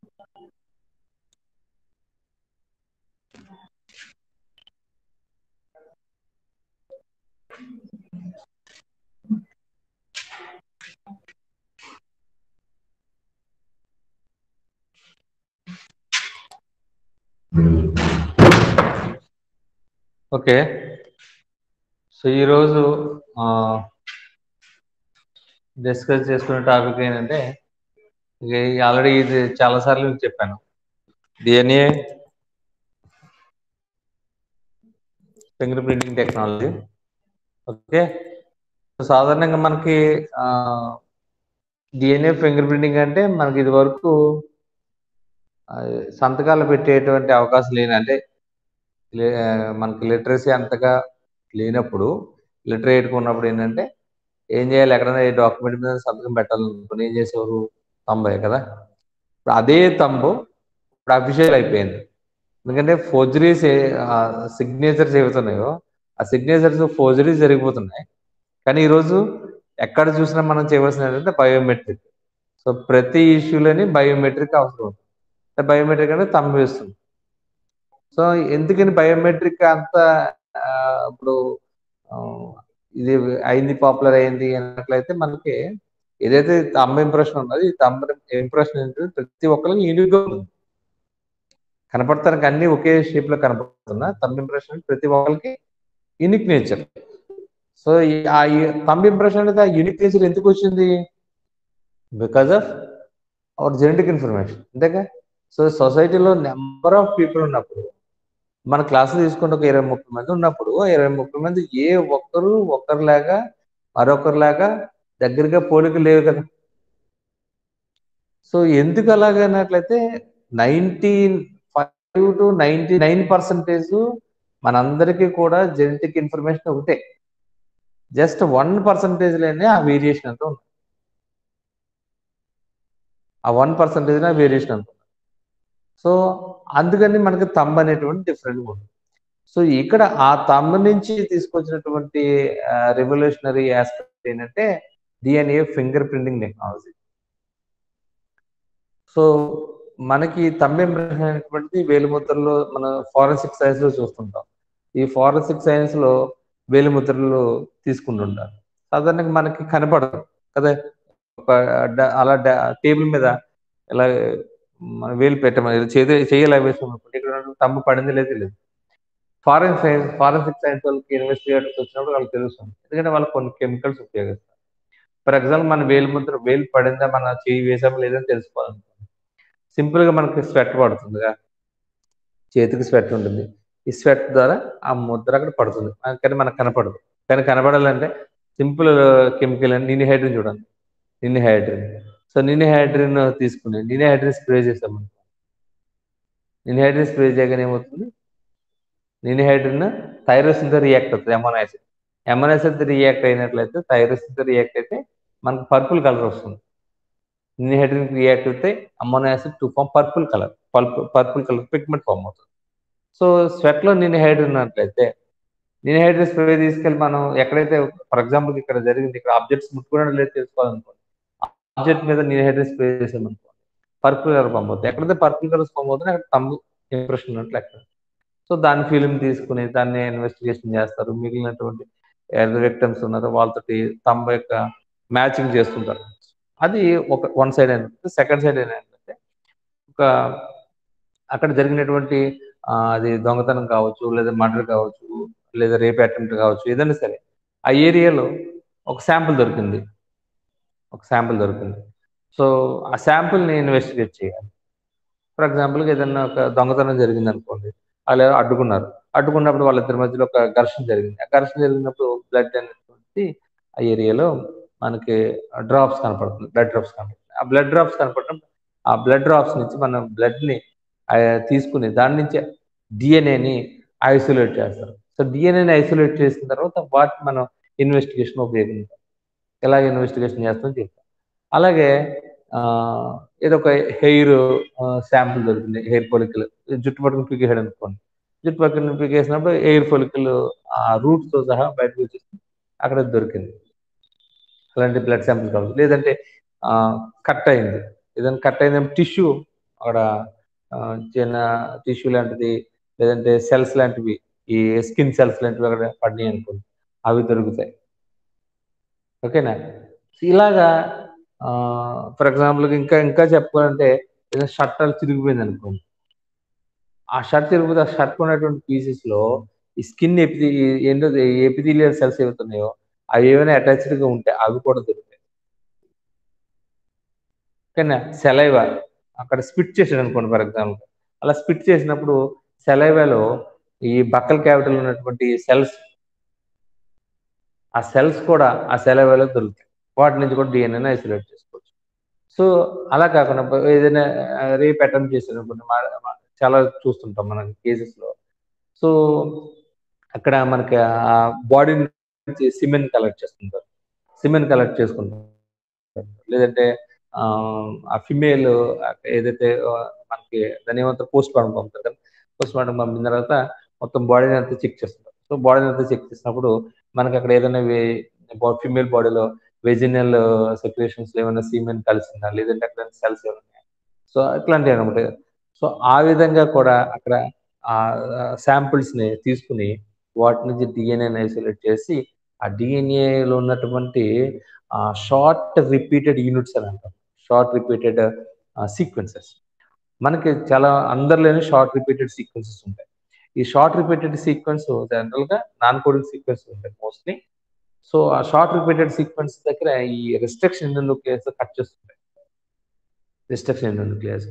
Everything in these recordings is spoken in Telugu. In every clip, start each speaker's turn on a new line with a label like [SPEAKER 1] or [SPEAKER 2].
[SPEAKER 1] ఓకే సో ఈరోజు డిస్కస్ చేసుకునే టాపిక్ ఏంటంటే ఇక ఆల్రెడీ ఇది చాలా సార్లు మీకు చెప్పాను DNA finger printing technology okay సాధారణంగా మనకి డిఎన్ఏ ఫింగర్ ప్రింటింగ్ అంటే మనకి ఇది వరకు సంతకాలు పెట్టేటువంటి అవకాశం లేని అంటే లే- మనకి లిటరసీ అంతగా లేనప్పుడు లిటరేట్గా ఉన్నప్పుడు ఏంటంటే ఏం చేయాలి ఎక్కడైనా ఏ డాక్యుమెంట్ మీద సంతకం పెట్టాలనుకుని ఏం చేసేవారు తంబే కదా ఇప్పుడు అదే తంబు ఇప్పుడు అఫీషియల్ అయిపోయింది ఎందుకంటే ఫోర్జరీస్ సిగ్నేచర్స్ ఏవైతున్నాయో ఆ సిగ్నేచర్స్ ఫోర్జరీస్ జరిగిపోతున్నాయి కానీ ఈరోజు ఎక్కడ చూసినా మనం చేయవలసిన ఏంటంటే బయోమెట్రిక్ సో ప్రతి ఇష్యూలోని బయోమెట్రిక్ అవసరం ఉంది బయోమెట్రిక్ అంటే తంబు వేస్తుంది సో ఎందుకని బయోమెట్రిక్ అంత ఆ, ఇప్పుడు ఆ, ఇది అయింది పాపులర్ అయింది అన్నట్లయితే మనకి ఏదైతే తమ్మ ఇంప్రెషన్ ఉన్నది ఈ తమ్మ ఇంప్రెషన్ ఏంటంటే ప్రతి ఒక్కరికి యూనిక్ గా ఉంటుంది కనపడతానికి అన్ని ఒకే షేప్ లో కనపడుతున్నా తమ్ ఇంప్రెషన్ ప్రతి ఒక్కరికి యూనిక్ నేచర్ సో ఆ తమ్ ఇంప్రెషన్ అనేది ఆ యూనిక్ నేచర్ ఎందుకు వచ్చింది because of our genetic information అంతేగా సో సొసైటీలో నెంబర్ ఆఫ్ పీపుల్ ఉన్నప్పుడు మన క్లాసులు తీసుకుంటే ఒక ఇరవై ముప్పై మంది ఉన్నప్పుడు ఆ ఇరవై ముప్పై మంది ఏ ఒక్కరు ఒక్కరిలాగా మరొకరిలాగా దగ్గరగా పోలిక లేవు కదా సో ఎందుకు అలాగన్నట్లయితే ninety five to ninety nine percentage మనందరికీ కూడా జెనెటిక్ ఇన్ఫర్మేషన్ ఒకటే జస్ట్ వన్ పర్సెంటేజ్లోనే ఆ వేరియేషన్ అంతా ఉంది ఆ వన్ పర్సెంటేజ్ ఆ వేరియేషన్ అంతా సో అందుకని మనకి తమ్ అనేటువంటి డిఫరెంట్ ఉంది సో ఇక్కడ ఆ తమ్ నుంచి తీసుకొచ్చినటువంటి రెవల్యూషనరీ ఆస్పెక్ట్ ఏంటంటే DNA finger printing technology so మనకి తమ్ ఇంప్రెషన్ అనేటువంటిది వేలిముద్రలో మన ఫారెన్సిక్ సైన్స్ లో చూస్తుంటాం ఈ ఫారెన్సిక్ సైన్స్ లో వేలిముద్రలు తీసుకుంటుంటారు సాధారణంగా మనకి కనపడదు కదా ఒక డ- అలా టేబుల్ మీద ఇలా మన వేలు పెట్టమని చేతి చేయాలి వేసుకున్నప్పుడు ఇక్కడ తమ్ము పడింది లేదు లేదు ఫారెన్ సైన్స్ ఫారెన్సిక్ సైన్స్ వాళ్ళకి ఇన్వెస్టిగేటర్స్ వచ్చినప్పుడు వాళ్ళకి తెలుస్తుంది ఎందుకంటే వాళ్ళు కొన్ని కెమికల్స్ ఉపయోగిస్తారు ఫర్ ఎగ్జాంపుల్ మన వేలు ముద్ర వేలు పడిందా మన చేయి వేసామా లేదని తెలుసుకోవాలనుకోండి సింపుల్ గా మనకి స్వెట్ పడుతుందిగా చేతికి స్వెట్ ఉంటుంది ఈ స్వెట్ ద్వారా ఆ ముద్ర అక్కడ పడుతుంది ఆ- కానీ మనకు కనపడదు కానీ కనపడాలంటే సింపుల్ కెమికల్ అని నిని హైడ్రిన్ చూడండి నిని హైడ్రిన్ సో నిని హైడ్రిన్ తీసుకుని నిని హైడ్రిన్ స్ప్రే చేసాము నిని హైడ్రిన్ స్ప్రే చేయగానే ఏమవుతుంది నిని హైడ్రిన్ థైరోసిన్తో రియాక్ట్ అవుతుంది amino acid amino acid react అయినట్లయితే థైరోసిన్తో రియాక్ట్ అయితే మనకు పర్పుల్ కలర్ వస్తుంది నిని హైడ్రిన్ రియాక్ట్ అయితే amino acid to form purple colour purple colour pigment form అవుతుంది సో స్వెట్ లో నిని హైడ్రిన్ ఉన్నట్లయితే నిని హైడ్రిన్ స్ప్రే తీసుకెళ్ళి మనం ఎక్కడైతే ఫర్ ఎగ్జాంపుల్ ఇక్కడ జరిగింది ఇక్కడ ఆబ్జెక్ట్స్ ముట్టుకోవడం లేదు తెలుసుకోవాలనుకోండి ఆబ్జెక్ట్ మీద నిని హైడ్రిన్ స్ప్రే చేసామనుకోండి పర్పుల్ కలర్ ఫామ్ అవుతుంది ఎక్కడైతే పర్పుల్ కలర్ ఫామ్ అవుతుంది అక్కడ తమ్ము ఇంప్రెషన్ ఉన్నట్లు లెక్క సో దాని ఫిలిం తీసుకుని దాన్ని ఇన్వెస్టిగేషన్ చేస్తారు మిగిలినటువంటి విక్టమ్స్ ఉన్నారు వాళ్ళతోటి తమ్మ యొక్క మ్యాచింగ్ చేస్తుంటారు అది ఒక వన్ సైడ్ ఏంటంటే సెకండ్ సైడ్ ఏంటంటే ఒక అక్కడ జరిగినటువంటి ఆ, అది దొంగతనం కావచ్చు లేదా మర్డర్ కావచ్చు లేదా రేప్ అటెంప్ట్ కావచ్చు ఏదైనా సరే ఆ ఏరియాలో ఒక శాంపుల్ దొరికింది ఒక శాంపుల్ దొరికింది సో ఆ శాంపుల్ని ఇన్వెస్టిగేట్ చేయాలి ఫర్ ఎగ్జాంపుల్గా ఏదైనా ఒక దొంగతనం జరిగింది అనుకోండి వాళ్ళు ఎవరో అడ్డుకున్నారు అడ్డుకున్నప్పుడు వాళ్ళిద్దరి మధ్యలో ఒక ఘర్షణ జరిగింది ఆ ఘర్షణ జరిగినప్పుడు బ్లడ్ అనేటువంటి ఆ ఏరియాలో మనకి డ్రాప్స్ కనపడుతుంది బ్లడ్ డ్రాప్స్ కనపడుతుంది ఆ బ్లడ్ డ్రాప్స్ కనపడడం ఆ బ్లడ్ డ్రాప్స్ నుంచి మనం బ్లడ్ని తీసుకుని దాని నుంచి డిఎన్ఏని ఐసోలేట్ చేస్తారు సో డిఎన్ఏని ఐసోలేట్ చేసిన తర్వాత వాటిని మనం ఇన్వెస్టిగేషన్ ఉపయోగిస్తాం ఎలా ఇన్వెస్టిగేషన్ చేస్తాం చెప్తాం అలాగే ఆ, ఏదో ఒక హెయిర్ శాంపుల్ దొరికింది హెయిర్ ఫొలికల్ జుట్టు పట్టుకుని పీకేసాడు అనుకోండి జుట్టు పట్టుకుని పీకేసినప్పుడు హెయిర్ ఫొలికల్ ఆ roots తో సహా బయటకు వచ్చేసి అక్కడ దొరికింది అలాంటి బ్లడ్ శాంపుల్ కావచ్చు లేదంటే కట్ అయింది ఏదైనా కట్ అయింది టిష్యూ అక్కడ ఆ, చిన్న టిష్యూ లాంటిది లేదంటే సెల్స్ లాంటివి ఈ స్కిన్ సెల్స్ లాంటివి అక్కడ పడినాయి అనుకోండి అవి దొరుకుతాయి ఓకేనా ఇలాగా ఫర్ ఎగ్జాంపుల్ ఇంకా ఇంకా చెప్పుకోవాలంటే ఏదైనా షర్ట్ అది చిరిగిపోయింది అనుకోండి ఆ షర్ట్ తిరిగిపోతే ఆ షర్ట్ ఉన్నటువంటి పీసెస్ లో ఈ స్కిన్ ఎపిది ఏంటో ఎపిథీలియల్ సెల్స్ ఏవైతున్నాయో అవి ఏమైనా అటాచ్డ్ గా ఉంటాయి అవి కూడా దొరుకుతాయి ఓకేనా సెలైవా అక్కడ స్పిట్ చేసాడు అనుకోండి ఫర్ ఎగ్జాంపుల్ అలా స్పిట్ చేసినప్పుడు సెలైవాలో ఈ బక్కల క్యావిటీలో ఉన్నటువంటి సెల్స్ ఆ సెల్స్ కూడా ఆ సెలైవాలో దొరుకుతాయి వాటి నుంచి కూడా డిఎన్ఏని ఐసోలేట్ చేసుకోవచ్చు సో అలా కాకుండా ప- ఏదైనా రేప్ అటెంప్ట్ చేసినప్పుడు చాలా చూస్తుంటాం మన కేసెస్ లో సో అక్కడ మనకి ఆ బాడీ నుంచి సిమెన్ కలెక్ట్ చేస్తుంటారు సిమెన్ కలెక్ట్ చేసుకుంటారు లేదంటే ఆ, ఆ ఫిమేల్ ఏదైతే ఆ, మనకి దాని ఏమంటారు పోస్ట్ మార్టం పంపుతారు కదా పోస్ట్ మార్టం పంపిన తర్వాత మొత్తం బాడీని అంతా చెక్ చేస్తారు సో బాడీని అంతా చెక్ చేసినప్పుడు మనకి అక్కడ ఏదైనా ఫిమేల్ బాడీలో వెజినల్ సెక్రేషన్స్ ఏమైనా సీమెన్ కలిసిందా లేదంటే అక్కడ సెల్స్ ఏమైనా ఉన్నాయా? సో ఇట్లాంటివి అనమాట సో ఆ విధంగా కూడా అక్కడ ఆ శాంపిల్స్ ని తీసుకుని వాటి నుంచి డిఎన్ఏ ఐసోలేట్ చేసి ఆ డిఎన్ఏలో ఉన్నటువంటి షార్ట్ రిపీటెడ్ యూనిట్స్ అని అంటాం షార్ట్ రిపీటెడ్ సీక్వెన్సెస్ మనకి చాలా అందరిలోనే షార్ట్ రిపీటెడ్ సీక్వెన్సెస్ ఉంటాయి ఈ షార్ట్ రిపీటెడ్ సీక్వెన్స్ జనరల్ గా నాన్ కోడింగ్ సీక్వెన్స్ ఉంటాయి మోస్ట్లీ సో ఆ షార్ట్ రిపీటెడ్ సీక్వెన్స్ దగ్గర ఈ రిస్ట్రిక్షన్ న్యూక్లియస్ కట్ చేస్తుంటాయి రిస్ట్రిక్షన్ న్యూక్లియస్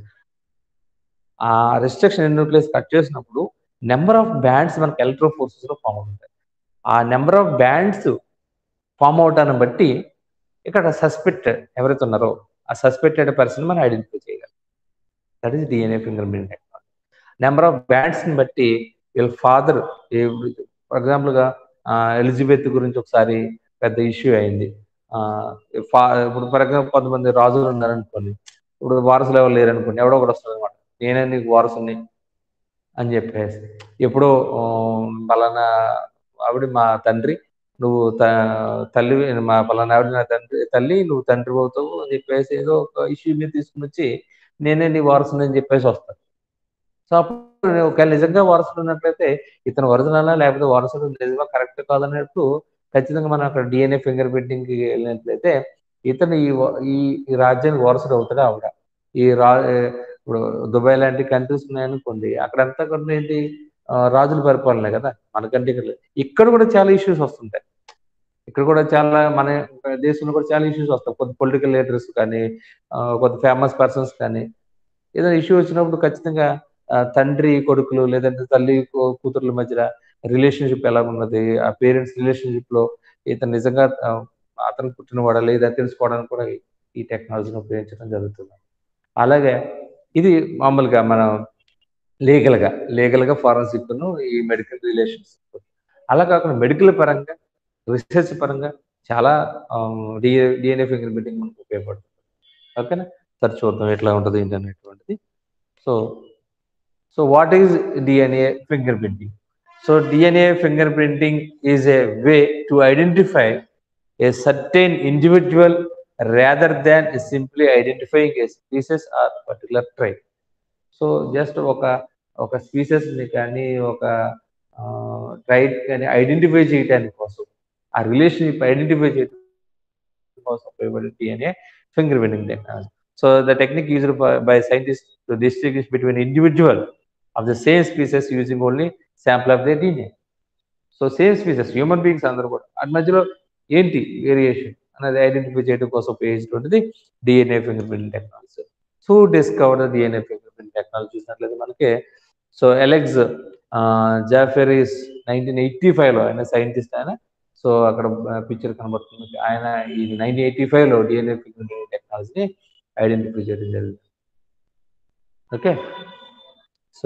[SPEAKER 1] ఆ రిస్ట్రిక్షన్ న్యూక్లియస్ కట్ చేసినప్పుడు నెంబర్ ఆఫ్ బ్యాండ్స్ మనకి ఎలక్ట్రో ఫోర్సెస్ లో ఫామ్ అవుతాయి ఆ నెంబర్ ఆఫ్ బ్యాండ్స్ ఫామ్ అవటాన్ని బట్టి ఇక్కడ సస్పెక్టెడ్ ఎవరైతే ఉన్నారో ఆ సస్పెక్టెడ్ పర్సన్ మనం ఐడెంటిఫై చేయగలం that is DNA finger print technology number of bands ని బట్టి వీళ్ళ ఫాదర్ ఫర్ ఎగ్జాంపుల్ గా ఆ, ఎలిజబెత్ గురించి ఒకసారి పెద్ద ఇష్యూ అయింది ఆ, ఫా- ఇప్పుడు ఫర్ ఎగ్జాంపుల్ కొంతమంది రాజులు ఉన్నారనుకోండి ఇప్పుడు వారసులు ఎవరు లేరనుకోండి ఎవడో ఒకటి వస్తుంది అనమాట నేనే నీకు వారసుని అని చెప్పేసి ఎప్పుడో ఆ, పలానా ఆవిడ మా తండ్రి నువ్వు త- తల్లి మా పలానా ఆవిడ నా తండ్రి తల్లి నువ్వు తండ్రి అవుతావు అని చెప్పేసి ఏదో ఒక ఇష్యూ మీద తీసుకుని వచ్చి నేనే నీ వారసుని అని చెప్పేసి వస్తాను సో అప్పుడు నేను ఒకవేళ నిజంగా వారసుడు ఉన్నట్లయితే ఇతను ఒరిజినల్ లేకపోతే వారసుడు నిజంగా కరెక్ట్ కాదన్నట్టు ఖచ్చితంగా మనం అక్కడ డిఎన్ఏ ఫింగర్ ప్రింటింగ్ కి వెళ్ళినట్లయితే ఇతను ఈ వ- ఈ ఈ రాజ్యానికి వారసుడు అవుతాడా ఆవిడ ఈ రా ఇప్పుడు దుబాయ్ లాంటి కంట్రీస్ ఉన్నాయనుకోండి అక్కడంతా కూడా ఏంటి ఆ, రాజుల పరిపాలనే కదా మనకంటే ఇక్కడ లేదు. ఇక్కడ కూడా చాలా ఇష్యూస్ వస్తుంటాయి ఇక్కడ కూడా చాలా మన దేశంలో కూడా చాలా ఇష్యూస్ వస్తాయి కొంత పొలిటికల్ లీడర్స్ కానీ ఆ, కొంత ఫేమస్ పర్సన్స్ కానీ ఏదైనా ఇష్యూ వచ్చినప్పుడు ఖచ్చితంగా ఆ, తండ్రి కొడుకులు లేదంటే తల్లి కూ- కూతుర్ల మధ్య రిలేషన్షిప్ ఎలా ఉన్నది ఆ పేరెంట్స్ రిలేషన్షిప్ లో ఇతను నిజంగా ఆ, అతను పుట్టినవాడా లేదా తెలుసుకోవడానికి కూడా ఈ- ఈ టెక్నాలజీని ఉపయోగించడం జరుగుతుంది అలాగే ఇది మామూలుగా మనం లీగల్ గా లీగల్ గా ఫారెన్సిక్ ఈ మెడికల్ రిలేషన్స్ అలా కాకుండా మెడికల్ పరంగా రీసెర్చ్ పరంగా చాలా డిఏ డిఎన్ఏ ఫింగర్ ప్రింటింగ్ మనకు ఉపయోగపడుతుంది ఓకేనా సరే చూద్దాం ఎట్లా ఉంటుంది ఏంటి అనేటువంటిది so so what is DNA finger printing so DNA finger printing is a way to identify a certain individual rather than simply identifying a species or particular trait. So just ఒక ఒక స్పీసెస్ ని కానీ ఒక ట్రైట్ కానీ ఐడెంటిఫై చేయడానికి కోసం ఆ రిలేషన్షిప్ ఐడెంటిఫై చేయడం కోసం ఉపయోగపడే DNA finger printing technology so the technique used by scientist to distinguish between individual of the same species using only sample of the DNA so same species human beings అందరూ కూడా అటు మధ్యలో ఏంటి వేరియేషన్ అనేది ఐడెంటిఫై చేయడం కోసం ఉపయోగించినటువంటిది DNA finger printing technology so discover DNA finger print technology చూసినట్లయితే మనకి so Alec Jeffreys nineteen eighty five లో ఆయన సైంటిస్ట్ ఆయన సో అక్కడ పిక్చర్ కనబడుతుంది ఆయన ఈ నైన్టీన్ ఎయిటీ ఫైవ్ లో డిఎన్ఏ ఫింగర్ ప్రింటింగ్ టెక్నాలజీని ఐడెంటిఫై చేయడం జరిగింది okay so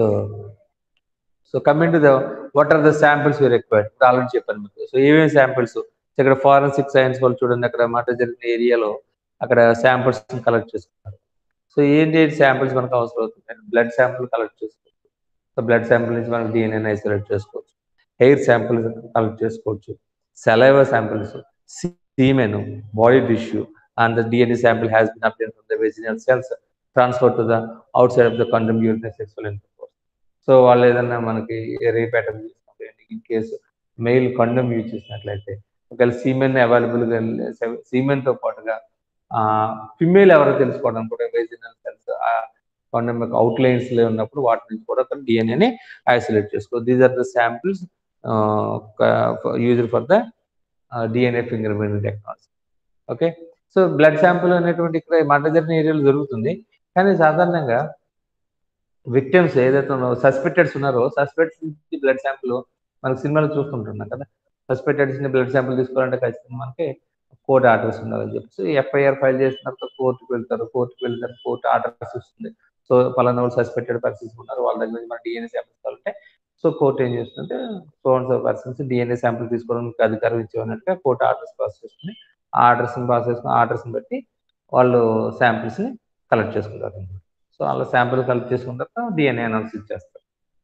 [SPEAKER 1] so coming to the what are the samples we required already చెప్పాను మీకు సో ఏమేమి శాంపిల్స్ ఇక్కడ ఫారెన్సిక్ సైన్స్ వాళ్ళు చూడండి అక్కడ మాట జరిగిన ఏరియాలో అక్కడ శాంపిల్స్ కలెక్ట్ చేసుకుంటారు సో ఏంటి శాంపిల్స్ మనకు అవసరం అవుతుంది బ్లడ్ శాంపిల్ కలెక్ట్ చేసుకోవచ్చు సో బ్లడ్ శాంపిల్ నుంచి మనకి డిఎన్ఏ ఐసోలేట్ చేసుకోవచ్చు హెయిర్ శాంపిల్ కలెక్ట్ చేసుకోవచ్చు saliva samples semen body tissue and the DNA sample has been update from the vaginal cells transfer to the outside of the condom your the sexual intercourse so వాళ్ళు ఏదన్నా మనకి రేప్ అటెంప్ట్ చేసినప్పుడు in case male condom use చేసినట్లయితే ఒకవేళ సీమెన్ అవైలబుల్గా సీమెన్తో పాటుగా ఫిమేల్ ఎవరో తెలుసుకోవడానికి కూడా వెజినల్ సెల్స్ కండమ్ యొక్క అవుట్లైన్స్ లో ఉన్నప్పుడు వాటి నుంచి కూడా అతను డిఎన్ఏని ఐసోలేట్ చేసుకో these are the samples used for the DNA finger print technology okay so blood sample అనేటువంటి ఇక్కడ మంట జరిగిన ఏరియాలో జరుగుతుంది కానీ సాధారణంగా విక్టిమ్స్ ఏదైతే ఉన్నారో సస్పెక్టెడ్స్ ఉన్నారో సస్పెక్ట్స్ నుంచి బ్లడ్ శాంపుల్ మనకు సినిమాలో చూస్తుంటున్నాం కదా సస్పెక్టెడ్స్ ని బ్లడ్ శాంపుల్ తీసుకోవాలంటే ఖచ్చితంగా మనకి కోర్టు ఆర్డర్స్ ఉండాలని చెప్పేసి ఎఫ్ఐఆర్ ఫైల్ చేసిన తర్వాత కోర్టుకు వెళ్తారు కోర్టుకు వెళ్తారు కోర్టు ఆర్డర్స్ ఇస్తుంది సో పలానా వాళ్ళు సస్పెక్టెడ్ పర్సన్స్ ఉన్నారు వాళ్ళ దగ్గర నుంచి మన డిఎన్ఏ శాంపిల్స్ కావాలంటే సో కోర్టు ఏం చేస్తుందంటే so and so persons DNA sample తీసుకోవడానికి అధికారం ఇచ్చేవన్నట్టుగా కోర్టు ఆర్డర్స్ పాస్ చేస్తుంది ఆ ఆర్డర్స్ పాస్ చేసుకుని ఆర్డర్స్ని బట్టి వాళ్ళు శాంపిల్స్ని కలెక్ట్ చేసుకుంటారు సో అలా శాంపిల్ కలెక్ట్ చేసుకున్న తర్వాత డిఎన్ఏ అనాలిసిస్ చేస్తారు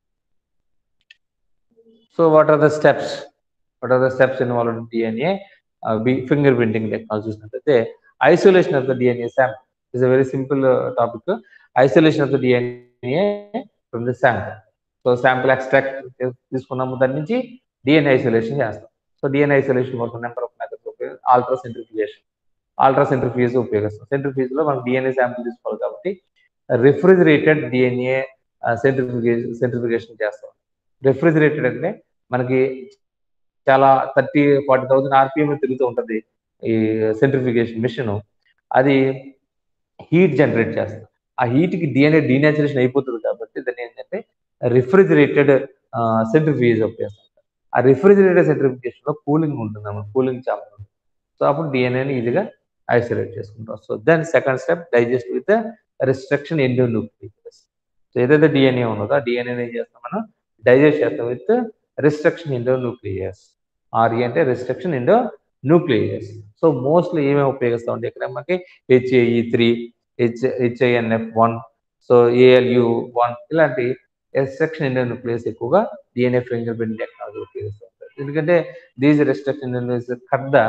[SPEAKER 1] so what are the steps what are the steps involve in DNA finger printing technology చూసినట్లయితే isolation of the DNA sample is a very simple topic isolation of the DNA from the sample so sample extract తీసుకున్నాము దాని నుంచి డిఎన్ఏ ఐసోలేషన్ చేస్తాం సో డిఎన్ఏ ఐసోలేషన్ కోసం నెంబర్ ఆఫ్ మెథడ్స్ ఉపయోగ ఆల్ట్రా సెంట్రిఫికేషన్ ఆల్ట్రా సెంట్రిఫ్యూజ్ ఉపయోగిస్తాం సెంట్రిఫ్యూజ్ లో మనం డిఎన్ఏ శాంపుల్ తీసుకోవాలి కాబట్టి రిఫ్రిజిరేటెడ్ డిఎన్ఏ సెంట్రిఫికేషన్ సెంట్రిఫికేషన్ చేస్తాం రిఫ్రిజిరేటెడ్ అంటే మనకి చాలా థర్టీ ఫార్టీ థౌసండ్ ఆర్పిఎం తిరుగుతూ ఉంటుంది ఈ సెంట్రిఫికేషన్ మిషన్ అది హీట్ జనరేట్ చేస్తుంది ఆ హీట్ కి డిఎన్ఏ డీనేచురేషన్ అయిపోతుంది కాబట్టి దాన్ని ఏంటంటే రిఫ్రిజిరేటెడ్ సెంట్రిఫ్యూజ్ ఉపయోగిస్తాం ఆ రిఫ్రిజిరేటెడ్ సెంట్రిఫికేషన్ లో కూలింగ్ ఉంటుంది అన్నమాట కూలింగ్ ఛాంబర్ ఉంటుంది సో అప్పుడు డిఎన్ఏని ఈజీగా ఐసోలేట్ చేసుకుంటాం so then second step digest with restriction endonuclease so ఏదైతే డిఎన్ఏ ఉన్నదో ఆ డిఎన్ఏ ఏం చేస్తాం మనం డైజెస్ట్ చేస్తాం with restriction endonuclease RE అంటే restriction endonuclease so mostly ఏమేమి ఉపయోగిస్తాం అంటే ఇక్కడ మనకి HAE three H HINF one so ALU one ఇలాంటి రిస్ట్రక్షన్ ఇండో న్యూక్లియస్ ఎక్కువగా డిఎన్ఏ ఫింగర్ ప్రింట్ టెక్నాలజీ ఉపయోగిస్తూ ఉంటారు ఎందుకంటే these restriction cut the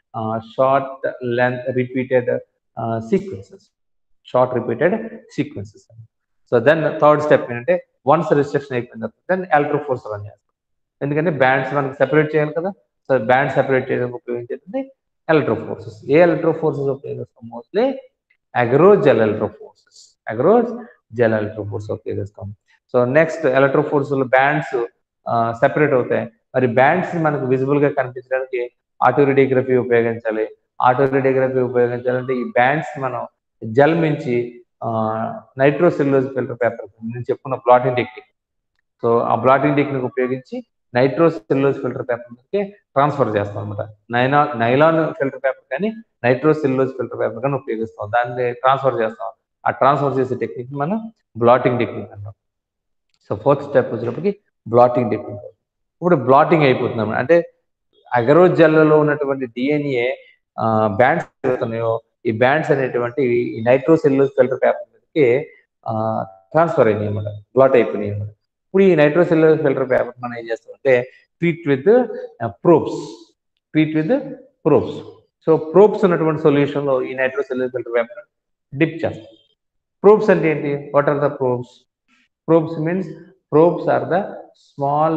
[SPEAKER 1] short length repeated sequences short repeated sequences so then third step ఏంటంటే వన్స్ రిస్ట్రక్షన్ అయిపోయిన తర్వాత దెన్ ఎలక్ట్రో ఫోర్స్ రన్ చేస్తాం ఎందుకంటే బ్యాండ్స్ మనకి సెపరేట్ చేయాలి కదా సో బ్యాండ్ సెపరేట్ చేయడానికి ఉపయోగించేది ఎలక్ట్రో ఫోర్సెస్ ఏ ఎలక్ట్రో ఫోర్సెస్ ఉపయోగిస్తాం mostly agarose gel electrophoresis agarose gel electrophoresis ఉపయోగిస్తాం so next electrophoresis bands separate అవుతాయి మరి బ్యాండ్స్ మనకు విజిబుల్ గా కనిపించడానికి ఆటో రేడియోగ్రఫీ ఉపయోగించాలి ఆటో రేడియోగ్రఫీ ఉపయోగించాలంటే ఈ బ్యాండ్స్ మనం జెల్ మించి నైట్రోసెల్లోజ్ ఫిల్టర్ పేపర్ నేను చెప్పుకున్న బ్లాటింగ్ టెక్నిక్ సో ఆ బ్లాటింగ్ టెక్నిక్ ఉపయోగించి నైట్రోసెల్లోజ్ ఫిల్టర్ పేపర్ మీదకి ట్రాన్స్ఫర్ చేస్తాం అనమాట నైనా నైలాన్ ఫిల్టర్ పేపర్ కానీ నైట్రోసెల్లోజ్ ఫిల్టర్ పేపర్ కానీ ఉపయోగిస్తాం దాన్ని ట్రాన్స్ఫర్ చేస్తాం ఆ ట్రాన్స్ఫర్ చేసే టెక్నిక్ మనం బ్లాటింగ్ టెక్నిక్ అంటాం సో ఫోర్త్ స్టెప్ వచ్చేటప్పటికి బ్లాటింగ్ టెక్నిక్ ఇప్పుడు బ్లాటింగ్ అయిపోతుంది అంటే అగరోజల్లలో ఉన్నటువంటి డిఎన్ఏ బ్యాండ్స్ అవుతున్నాయో ఈ బ్యాండ్స్ అనేటువంటి ఈ నైట్రోసెల్లోజ్ ఫిల్టర్ పేపర్ మీదకి ట్రాన్స్ఫర్ అయినాయి అనమాట బ్లాట్ అయిపోయినాయి అనమాట ఇప్పుడు ఈ నైట్రోసెల్లోజ్ ఫిల్టర్ పేపర్ మనం ఏం చేస్తామంటే treat with probes treat with probes so probes ఉన్నటువంటి సొల్యూషన్ లో ఈ నైట్రోసెల్లోజ్ ఫిల్టర్ పేపర్ డిప్ చేస్తాం ప్రోబ్స్ అంటే ఏంటి what are the probes probes means probes are the small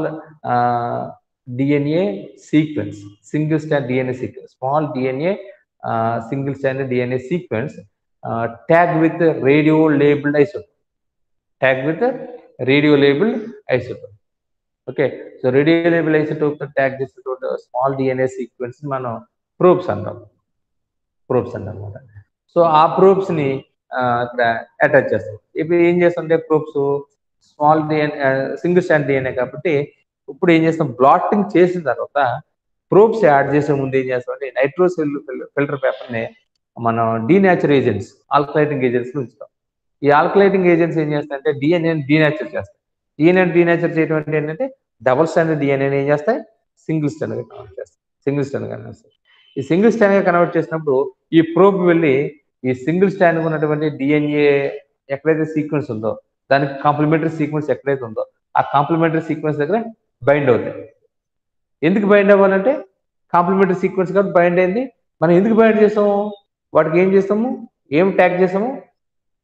[SPEAKER 1] DNA sequence single stand DNA sequence small DNA single standard DNA sequence tag with radio labelled isotope tag with radio labelled isotope okay so radio label isotope tag చేసేటువంటి స్మాల్ డిఎన్ఏ సీక్వెన్స్ మనం ప్రోబ్స్ అంటాం ప్రోబ్స్ అంటాం అనమాట సో ఆ ప్రోబ్స్ ని ఇక్కడ అటాచ్ చేస్తాం ఇప్పుడు ఏం చేస్తుంటే probes small DNA single stand DNA కాబట్టి ఇప్పుడు ఏం చేస్తాం బ్లాటింగ్ చేసిన తర్వాత ప్రోబ్స్ యాడ్ చేసే ముందు ఏం చేస్తాం అంటే నైట్రోసెల్ ఫిల్టర్ పేపర్ ని మనం డీనేచర్ ఏజెంట్స్ ఆల్కలైటింగ్ ఏజెంట్స్ ఉంచుతాం ఈ ఆల్కలైటింగ్ ఏజెంట్స్ ఏం చేస్తాయంటే డిఎన్ఏ డీనేచర్ చేస్తాయి డిఎన్ఏ డీనేచర్ చేయడం అంటే ఏంటంటే డబుల్ స్టాండర్డ్ డిఎన్ఏ ఏం చేస్తాయి సింగిల్ స్టాండర్డ్ గా కన్వర్ట్ చేస్తాయి సింగిల్ స్టాండర్డ్ కన్వర్ట్ చేస్తాయి ఈ సింగిల్ స్టాండ్ గా కన్వర్ట్ చేసినప్పుడు ఈ ప్రోబ్ వెళ్ళి ఈ సింగిల్ స్టాండ్ ఉన్నటువంటి డిఎన్ఏ ఎక్కడైతే సీక్వెన్స్ ఉందో దానికి కాంప్లిమెంటరీ సీక్వెన్స్ ఎక్కడైతే ఉందో ఆ కాంప్లిమెంటరీ సీక్వెన్స్ దగ్గర బైండ్ అవుతాయి ఎందుకు బైండ్ అవ్వాలంటే కాంప్లిమెంటరీ సీక్వెన్స్ కాబట్టి బైండ్ అయింది మనం ఎందుకు బైండ్ చేస్తాము వాటికి ఏం చేస్తాము ఏం ట్యాగ్ చేస్తాము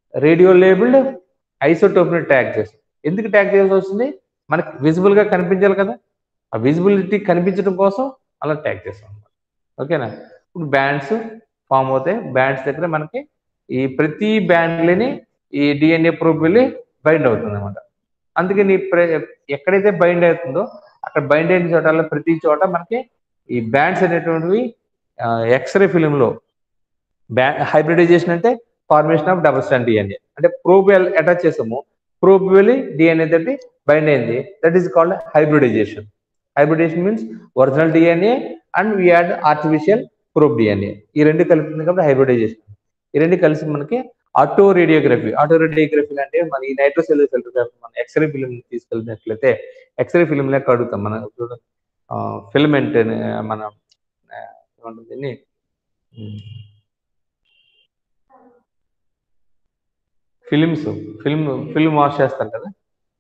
[SPEAKER 1] రేడియో లేబుల్డ్ ఐసోటోప్ని ట్యాగ్ చేస్తాం ఎందుకు ట్యాగ్ చేయాల్సి వస్తుంది మనకి విజిబుల్ గా కనిపించాలి కదా ఆ విజిబిలిటీ కనిపించడం కోసం అలా ట్యాగ్ చేస్తాం అన్నమాట ఓకేనా ఇప్పుడు బ్యాండ్స్ ఫామ్ అవుతాయి బ్యాండ్స్ దగ్గర మనకి ఈ ప్రతి బ్యాండ్లని ఈ డిఎన్ఏ ప్రూఫ్ వెళ్ళి బైండ్ అవుతుంది అనమాట అందుకని ప్ర- ఎక్కడైతే బైండ్ అవుతుందో అక్కడ బైండ్ అయిన చోట ప్రతి చోట మనకి ఈ బ్యాండ్స్ అనేటువంటివి ఎక్స్రే ఫిలింలో బ్యా హైబ్రిడైజేషన్ అంటే formation of double stand DNA అంటే ప్రోబ్ అటాచ్ చేసాము ప్రోబ్ వెళ్ళి డిఎన్ఏ తోటి బైండ్ అయింది that is called hybridization hybridization means original DNA and we add artificial probe DNA ఈ రెండు కలిపింది కాబట్టి హైబ్రిడైజేషన్ ఈ రెండు కలిసి మనకి ఆటో రేడియోగ్రఫీ ఆటో రేడియోగ్రఫీ అంటే మన ఈ నైట్రోసెల్ ఫిల్టర్ మన ఎక్స్రే ఫిలిం తీసుకెళ్ళినట్లయితే ఎక్స్రే ఫిలిం లెక్క అడుగుతాం మన ఫిలమెంట్ మన ఆ, ఏమంటుంది దీన్ని? Um, films film film wash చేస్తారు కదా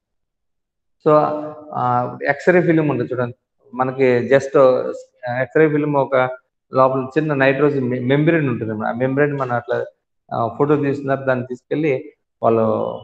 [SPEAKER 1] సో ఎక్స్రే ఫిలిం ఉంది చూడండి మనకి జస్ట్ ఎక్స్రే ఫిలిం ఒక లోపల చిన్న నైట్రోజన్ మెంబ్రెయిన్ ఉంటుంది ఆ మెంబ్రెయిన్ మనం అట్లా ఫోటో తీస్తున్నారు దాన్ని తీసుకెళ్ళి వాళ్ళు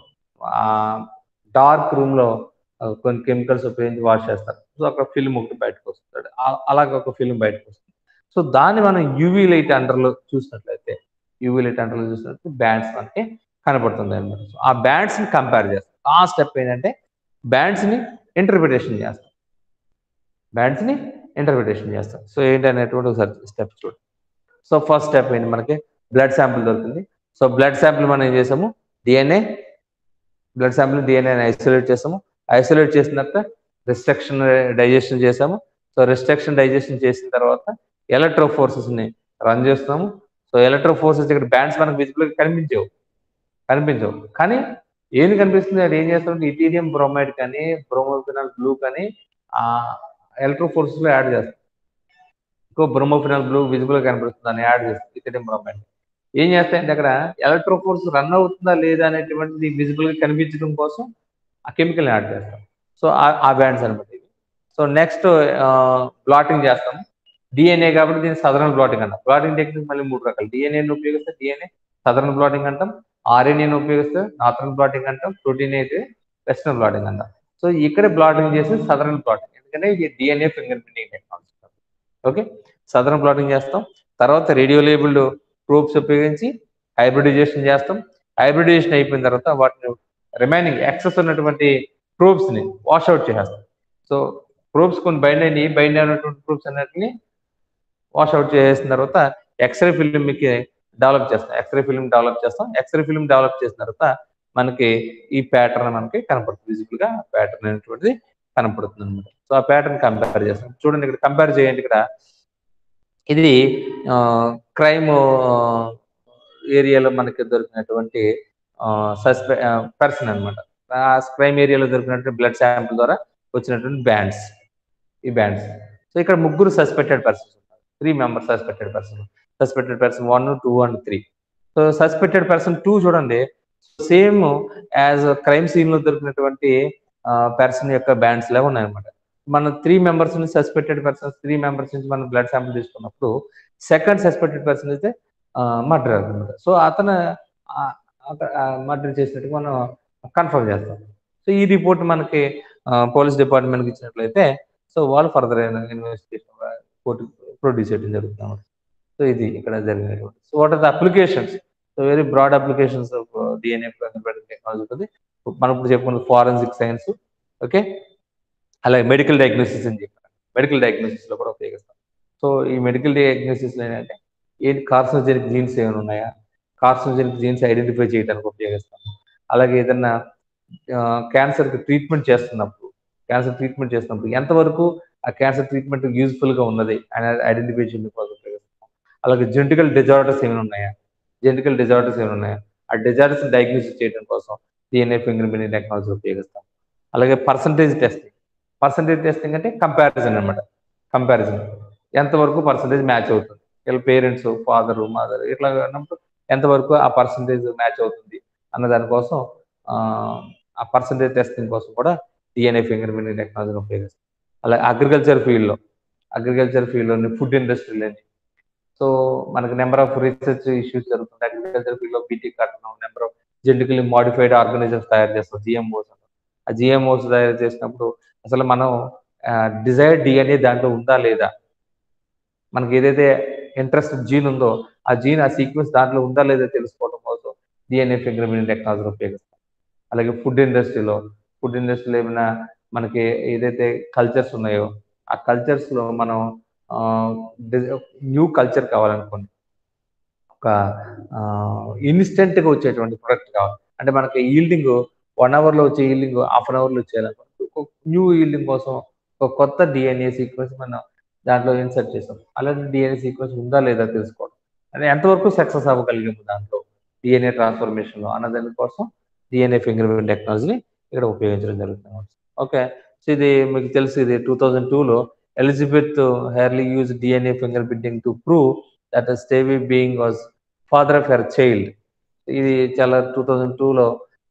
[SPEAKER 1] ఆ డార్క్ రూమ్ లో ఆ, కొన్ని కెమికల్స్ ఉపయోగించి వాష్ చేస్తారు సో అక్కడ ఫిల్మ్ ఒకటి బయటకు వస్తుంది ఆ- అలాగే ఒక ఫిల్మ్ బయటకు వస్తుంది సో దాన్ని మనం యూవీ లైట్ అండర్లో చూసినట్లయితే యూవీ లైట్ అండర్లో చూసినట్లయితే బ్యాండ్స్ మనకి కనపడుతుంది అనమాట సో ఆ బ్యాండ్స్ ని కంపేర్ చేస్తాం ఆ స్టెప్ ఏంటంటే బ్యాండ్స్ ని ఇంటర్ప్రిటేషన్ చేస్తాం బ్యాండ్స్ ని ఇంటర్ప్రిటేషన్ చేస్తాం సో ఏంటనేటువంటి ఒకసారి స్టెప్ చూడండి సో ఫస్ట్ స్టెప్ ఏంటి మనకి బ్లడ్ శాంపిల్ దొరుకుతుంది సో బ్లడ్ శాంపిల్ మనం ఏం చేసాము DNA blood sample DNA isolate చేసాము ఐసోలేట్ చేసిన తర్వాత రిస్ట్రక్షన్ డైజెషన్ చేసాము సో రిస్ట్రక్షన్ డైజెషన్ చేసిన తర్వాత ఎలక్ట్రో ఫోర్సెస్ ని రన్ చేస్తున్నాము సో ఎలక్ట్రో ఫోర్సెస్ ఇక్కడ బ్యాండ్స్ మనకు విజిబుల్ కనిపించవు కనిపించవు కానీ ఏది కనిపిస్తుంది అది ఏం చేస్తామంటే ఇటీరియం బ్రోమైడ్ కానీ బ్రోమోఫినాల్ బ్లూ కానీ ఆ ఎలక్ట్రో ఫోర్సెస్ లో యాడ్ చేస్తాం ఇంకో బ్రోమోఫినాల్ బ్లూ విజిబుల్ గా కనిపిస్తుంది అని యాడ్ చేస్తుంది ఇటీరియం బ్రోమైడ్ ఏం చేస్తాయంటే అక్కడ ఎలక్ట్రో ఫోర్స్ రన్ అవుతుందా లేదా అనేటువంటిది విజిబుల్ గా కనిపించడం కోసం ఆ కెమికల్ యాడ్ చేస్తాం సో ఆ బ్యాండ్స్ అనమాట ఇవి సో నెక్స్ట్ బ్లాటింగ్ చేస్తాం డిఎన్ఏ కాబట్టి దీన్ని సదరన్ బ్లాటింగ్ అంటాం బ్లాటింగ్ టెక్నిక్ మళ్ళీ మూడు రకాలు డిఎన్ఏని ఉపయోగిస్తే డిఎన్ఏ సదరన్ బ్లాటింగ్ అంటాం ఆర్ఎన్ఏని ఉపయోగిస్తే నార్థరన్ బ్లాటింగ్ అంటాం ప్రోటీన్ అయితే వెస్టర్న్ బ్లాటింగ్ అంటాం సో ఇక్కడ బ్లాటింగ్ చేసి సదరన్ బ్లాటింగ్ ఎందుకంటే ఇది DNA finger printing technology okay southern blotting చేస్తాం తర్వాత రేడియో లేబుల్డ్ ప్రూఫ్స్ ఉపయోగించి హైబ్రిడైజేషన్ చేస్తాం హైబ్రిడైజేషన్ అయిపోయిన తర్వాత వాటిని రిమైనింగ్ ఎక్సెస్ ఉన్నటువంటి ప్రూఫ్స్ ని వాష్ అవుట్ చేసేస్తాం సో ప్రూఫ్స్ కొన్ని బైండ్ అయినాయి బైండ్ అయినటువంటి ప్రూఫ్స్ అన్నిటిని వాష్ అవుట్ చేసిన తర్వాత ఎక్స్రే ఫిల్మ్ కి డెవలప్ చేస్తాం ఎక్స్రే ఫిల్మ్ డెవలప్ చేస్తాం ఎక్స్రే ఫిల్మ్ డెవలప్ చేసిన తర్వాత మనకి ఈ ప్యాటర్న్ మనకి కనపడుతుంది విజిబుల్ గా ప్యాటర్న్ అనేటువంటిది కనపడుతుంది అనమాట సో ఆ ప్యాటర్న్ కంపేర్ చేస్తాం చూడండి ఇక్కడ కంపేర్ చేయండి ఇక్కడ ఇది క్రైమ్ ఏరియాలో మనకి దొరికినటువంటి సస్పె పర్సన్ అనమాట ఆ క్రైమ్ ఏరియాలో దొరికినటువంటి బ్లడ్ శాంపుల్ ద్వారా వచ్చినటువంటి బ్యాండ్స్ ఈ బ్యాండ్స్ సో ఇక్కడ ముగ్గురు సస్పెక్టెడ్ పర్సన్స్ ఉన్నారు three members suspected person suspected person one two and three so suspected person two చూడండి సేమ్ యాజ్ క్రైమ్ సీన్ లో దొరికినటువంటి పర్సన్ యొక్క బ్యాండ్స్ లాగా ఉన్నాయన్నమాట మన త్రీ మెంబర్స్ నుంచి సస్పెక్టెడ్ పర్సన్స్ త్రీ మెంబర్స్ నుంచి మనం బ్లడ్ శాంపుల్ తీసుకున్నప్పుడు సెకండ్ సస్పెక్టెడ్ పర్సన్ అయితే మర్డర్ అనమాట సో అతను మర్డర్ చేసినట్టు మనం కన్ఫర్మ్ చేస్తాం సో ఈ రిపోర్ట్ మనకి పోలీస్ డిపార్ట్మెంట్కి ఇచ్చినట్లయితే సో వాళ్ళు ఫర్దర్ ఇన్వెస్టిగేషన్ కోర్టు ప్రొడ్యూస్ చేయడం జరుగుతుంది సో ఇది ఇక్కడ జరిగినటువంటి so what are the applications so very broad applications of DNA technology ఉంటుంది మనం ఇప్పుడు చెప్పుకున్న ఫారెన్సిక్ సైన్స్ ఓకే అలాగే మెడికల్ డయాగ్నోసిస్ అని చెప్పారు మెడికల్ డయాగ్నోసిస్ లో కూడా ఉపయోగిస్తాం సో ఈ మెడికల్ డయాగ్నోసిస్ లో ఏంటంటే ఏంటి కార్సినోజెనిక్ జీన్స్ ఏమైనా ఉన్నాయా కార్సినోజెనిక్ జీన్స్ ఐడెంటిఫై చేయడానికి ఉపయోగిస్తాం అలాగే ఏదన్నా క్యాన్సర్ కి ట్రీట్మెంట్ చేస్తున్నప్పుడు క్యాన్సర్ ట్రీట్మెంట్ చేస్తున్నప్పుడు ఎంతవరకు ఆ క్యాన్సర్ ట్రీట్మెంట్ యూజ్ఫుల్ గా ఉన్నది అనేది ఐడెంటిఫై చేయడం కోసం ఉపయోగిస్తాం అలాగే జెంటికల్ డిజార్డర్స్ ఏమైనా ఉన్నాయా జెంటికల్ డిజార్డర్స్ ఏమైనా ఉన్నాయా ఆ డిజార్డర్స్ డయాగ్నోసిస్ చేయడం కోసం డిఎన్ఏ ఫింగర్ ప్రింటింగ్ టెక్నాలజీ ఉపయోగిస్తాం అలాగే పర్సంటేజ్ టెస్టింగ్ పర్సంటేజ్ టెస్టింగ్ అంటే కంపారిజన్ అనమాట కంపారిజన్ ఎంతవరకు పర్సంటేజ్ మ్యాచ్ అవుతుంది వీళ్ళ పేరెంట్స్ ఫాదర్ మదర్ ఇట్లా అన్నప్పుడు ఎంతవరకు ఆ పర్సంటేజ్ మ్యాచ్ అవుతుంది అన్న దానికోసం ఆ పర్సంటేజ్ టెస్టింగ్ కోసం కూడా డిఎన్ఏ ఫింగర్ ప్రింటింగ్ టెక్నాలజీని ఉపయోగిస్తాం అలాగే అగ్రికల్చర్ ఫీల్డ్లో అగ్రికల్చర్ ఫీల్డ్లోని ఫుడ్ ఇండస్ట్రీలోని సో మనకి నెంబర్ ఆఫ్ రీసెర్చ్ ఇష్యూస్ జరుగుతుంది అగ్రికల్చర్ ఫీల్డ్ లో BT cotton number of genetically modified organisms తయారు చేస్తాం జిఎంఓస్ ఆ జిఎంఓస్ తయారు చేసినప్పుడు అసలు మనం డిజైర్డ్ డిఎన్ఏ దాంట్లో ఉందా లేదా మనకి ఏదైతే ఇంట్రెస్ట్ జీన్ ఉందో ఆ జీన్ ఆ సీక్వెన్స్ దాంట్లో ఉందా లేదా తెలుసుకోవడం కోసం డిఎన్ఏ ఫింగర్ ప్రింట్ టెక్నాలజీ ఉపయోగిస్తాం అలాగే ఫుడ్ ఇండస్ట్రీలో ఫుడ్ ఇండస్ట్రీలో ఏమైనా మనకి ఏదైతే కల్చర్స్ ఉన్నాయో ఆ కల్చర్స్లో మనం న్యూ కల్చర్ కావాలనుకోండి ఒక ఇన్స్టెంట్గా వచ్చేటువంటి ప్రొడక్ట్ కావాలి అంటే మనకి ఈల్డింగ్ వన్ అవర్లో వచ్చే ఈల్డింగ్ హాఫ్ అన్ అవర్లో వచ్చేయాలనుకోండి ఒక న్యూ ఈల్డింగ్ కోసం ఒక కొత్త డిఎన్ఏ సీక్వెన్స్ మనం దాంట్లో ఇన్సర్ట్ చేస్తాం అలాంటి డిఎన్ఏ సీక్వెన్స్ ఉందా లేదా తెలుసుకోవడం అంటే ఎంతవరకు సక్సెస్ అవ్వగలిగాము దాంట్లో డిఎన్ఏ ట్రాన్స్ఫర్మేషన్లో అన్న దాని కోసం డిఎన్ఏ ఫింగర్ ప్రింట్ టెక్నాలజీని ఇక్కడ ఉపయోగించడం జరుగుతుంది ఓకే సో ఇది మీకు తెలుసు ఇది టూ థౌజండ్ టూలో Elizabeth Hurley use DNA finger printing to prove that Steve Bing was father of her child ఇది చాలా టూ థౌజండ్ టూలో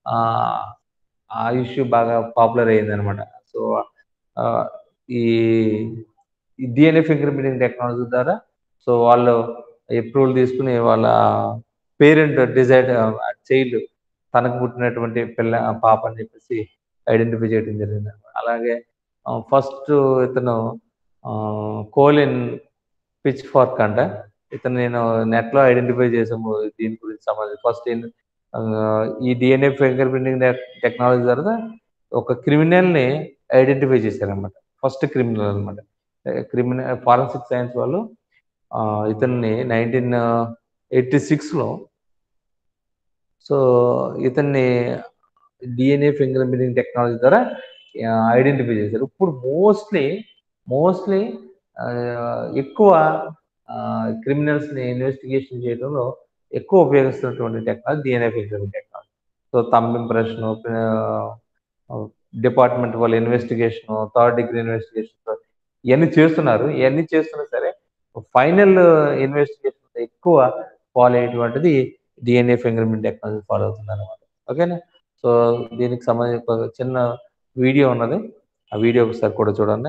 [SPEAKER 1] ఆ ఇష్యూ బాగా పాపులర్ అయ్యింది అనమాట సో ఈ డిఎన్ఏ ఫింగర్ ప్రింటింగ్ టెక్నాలజీ ద్వారా సో వాళ్ళు అప్రూవల్ తీసుకుని వాళ్ళ పేరెంట్ డిజైడ్ చైల్డ్ తనకు పుట్టినటువంటి పిల్ల పాప అని చెప్పేసి ఐడెంటిఫై చేయడం జరిగింది అలాగే ఫస్ట్ ఇతను కోలిన్ పిచ్ ఫార్క్ అంట ఇతను నేను నెట్లో ఐడెంటిఫై చేసాము దీని గురించి సంబంధించి ఫస్ట్ ఈ డిఎన్ఏ ఫింగర్ ప్రింటింగ్ టెక్నాలజీ ద్వారా ఒక క్రిమినల్ని ఐడెంటిఫై చేశారనమాట ఫస్ట్ క్రిమినల్ అనమాట క్రిమినల్ ఫారెన్సిక్ సైన్స్ వాళ్ళు ఇతన్ని నైన్టీన్ ఎయిటీ సిక్స్లో సో ఇతన్ని డిఎన్ఏ ఫింగర్ ప్రింటింగ్ టెక్నాలజీ ద్వారా ఐడెంటిఫై చేశారు ఇప్పుడు మోస్ట్లీ మోస్ట్లీ ఎక్కువ క్రిమినల్స్ని ఇన్వెస్టిగేషన్ చేయడంలో ఎక్కువ ఉపయోగిస్తున్నటువంటి technology DNA finger technology so thumb impression department వాళ్ళ ఇన్వెస్టిగేషన్ థర్డ్ డిగ్రీ ఇన్వెస్టిగేషన్ ఇవన్నీ చేస్తున్నారు ఇవన్నీ చేస్తున్నా సరే ఫైనల్ ఇన్వెస్టిగేషన్ ఎక్కువ ఫాలో అయ్యేటువంటిది DNA finger print technology follow అవుతుంది అనమాట ఓకేనా సో దీనికి సంబంధించి ఒక చిన్న వీడియో ఉన్నది ఆ వీడియో ఒకసారి కూడా చూడండి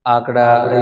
[SPEAKER 1] అక్కడ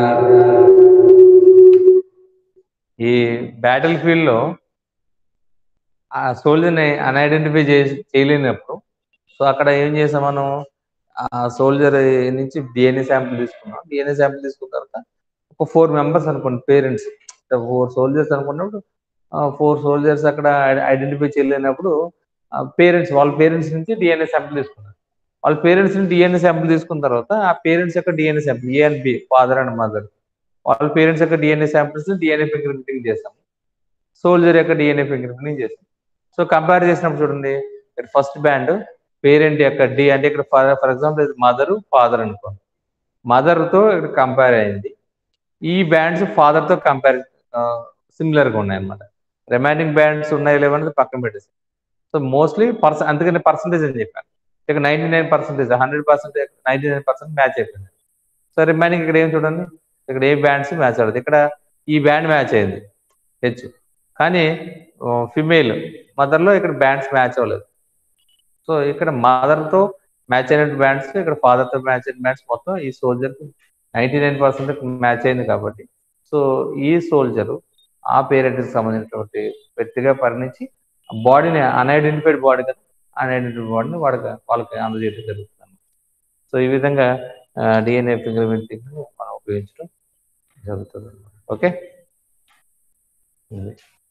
[SPEAKER 1] ఈ బ్యాటిల్ ఫీల్డ్ లో ఆ సోల్జర్ని అన్ఐడెంటిఫై చేసి చేయలేనప్పుడు సో అక్కడ ఏం చేసాం మనం ఆ సోల్జర్ నుంచి డిఎన్ఏ శాంపిల్ తీసుకున్నాం డిఎన్ఏ శాంపిల్ తీసుకున్న తర్వాత ఒక ఫోర్ మెంబర్స్ అనుకోండి పేరెంట్స్ ఫోర్ సోల్జర్స్ అనుకున్నప్పుడు ఫోర్ సోల్జర్స్ అక్కడ ఐడెంటిఫై చేయలేనప్పుడు పేరెంట్స్ వాళ్ళ పేరెంట్స్ నుంచి డిఎన్ఏ శాంపిల్ తీసుకున్నారు వాళ్ళ పేరెంట్స్ నుంచి డిఎన్ఏ శాంపిల్ తీసుకున్న తర్వాత ఆ పేరెంట్స్ యొక్క DNA sample A and B father and mother వాళ్ళ పేరెంట్స్ యొక్క DNA samples DNA finger printing చేస్తాం సోల్జర్ యొక్క డిఎన్ఏ ఫింగర్ ప్రింటింగ్ చేస్తాం సో కంపేర్ చేసినప్పుడు చూడండి ఫస్ట్ బ్యాండ్ పేరెంట్ యొక్క డి అంటే ఇక్కడ for for example mother father అనుకోండి మదర్తో ఇక్కడ కంపేర్ అయింది ఈ బ్యాండ్స్ ఫాదర్తో కంపేర్ సిమిలర్గా ఉన్నాయి అనమాట రిమైనింగ్ బ్యాండ్స్ ఉన్నాయి లేవనేది పక్కన పెట్టేసి సో మోస్ట్లీ పర్సన్ అందుకని పర్సంటేజ్ అని చెప్పాను ఇక ninety nine percentage hundred percent ninety nine percent match అయిపోయింది సో రిమైనింగ్ ఇక్కడ ఏం చూడండి ఇక్కడ ఏ బ్యాండ్స్ మ్యాచ్ అవ్వదు ఇక్కడ ఈ బ్యాండ్ మ్యాచ్ అయింది హెచ్ కానీ ఫిమేల్ మదర్లో ఇక్కడ బ్యాండ్స్ మ్యాచ్ అవ్వలేదు సో ఇక్కడ మదర్తో మ్యాచ్ అయిన బ్యాండ్స్ ఇక్కడ ఫాదర్తో మ్యాచ్ అయిన బ్యాండ్స్ మొత్తం ఈ సోల్జర్కి నైంటీ నైన్ పర్సెంట్ మ్యాచ్ అయింది కాబట్టి సో ఈ సోల్జరు ఆ పేరెంట్కి సంబంధించినటువంటి వ్యక్తిగా పరిణించి బాడీని అన్ఐడెంటిఫైడ్ బాడీ కదా అన్ఐడెంటిఫైడ్ బాడీని వాడికి వాళ్ళకి అందజేయడం జరుగుతుంది సో ఈ విధంగా డిఎన్ఏ ఫింగర్ ప్రింటింగ్ మనం ఉపయోగించడం జరుగుతుంది ఓకే